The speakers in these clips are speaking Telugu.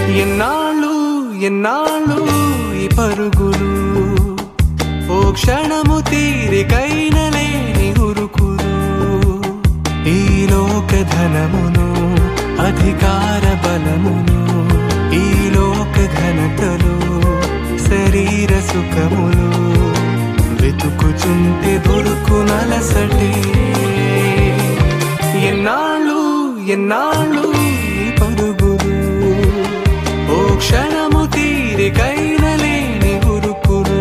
ఎన్నాళ్ళు ఎన్నాళ్ళు ఈ పరుగులు ఓ క్షణము తీరికైన లేని ఉరుకులు ఈ లోక ధనమును అధికార బలమును ఈ లోక ఘనతలు శరీర సుఖములు వెతుకుచుంటే దొరుకు నలసటే ఎన్నాళ్ళు ఎన్నాళ్ళు ఈ పరుగులు ఓ క్షణము తీరికైన లేని ఉరుకులు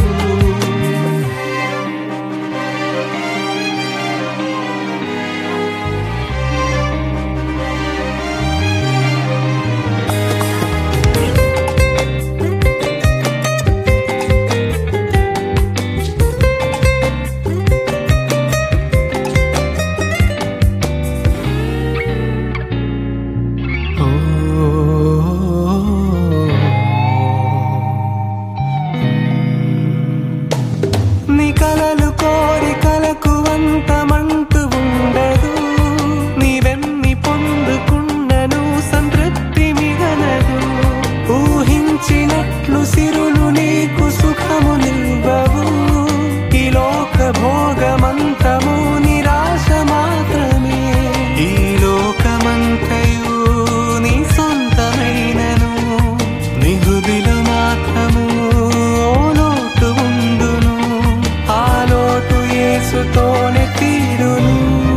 నీ కలలు కోరికలకు అంతమంటూ ఉండదు నీవెన్ని పొందుకున్నను సంతృప్తి మిగలదు ఊహించినట్లు సిరులు నీకు సుఖము నిల్వవు ఈ లోక భోగమంతము నిరాశ మాత్రమే ఈ లోకమంతయు నీ సొంతమైనను నిగుదిలో మాత్రము ఓ లోటు ఉండును ఆ లోటు యేసుతోనే తీరును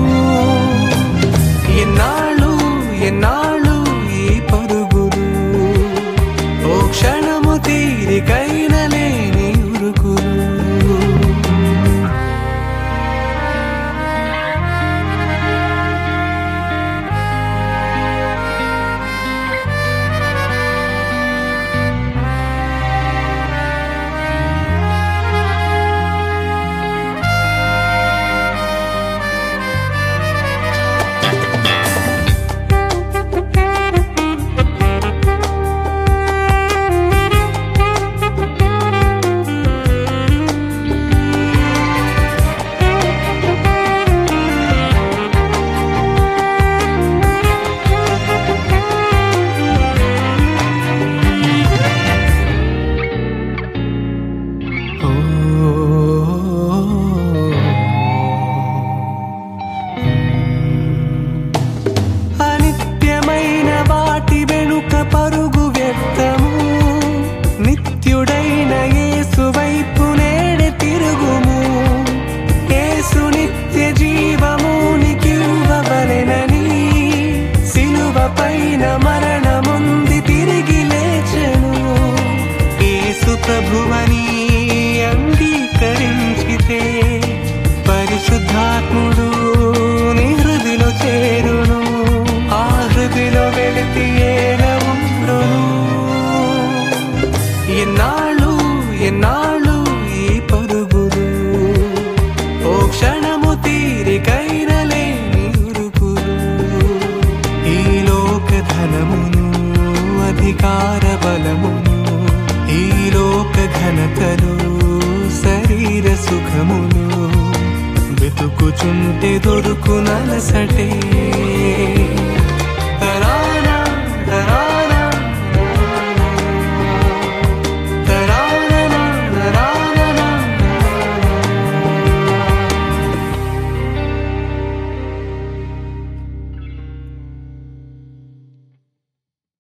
ఎన్నాళ్ళు ఎన్నాళ్ళు ఈ పరుగులు ఓ క్షణము తీరికైన లేని ఉరుకులు అనిత్యమైన వాటి వెనుక పరుగు వ్యర్థము నిత్యుడైన యేసు వైపు నేడే తిరుగుము యేసు నిత్య జీవము నీకివ్వవలెనని సిలువ పైన మరణముంది తిరిగి లేచెను యేసు ప్రభువని అంగీకరించితే పరిశుద్ధాత్ముడు నీ హృదిలో చేరును ఆ హృదిలో వెలితి ఏలవుండును ఎన్నాళ్ళు ఎన్నాళ్ళు ఈ పరుగులు ఓ క్షణము తీరికైన లేని ఉరుకులు ఈ లోక ధనమును అధికార బలమును ఈ లోక ఘనతలు శరీర సుఖములు వెతుకుచుంటే దొరుకు నలసటే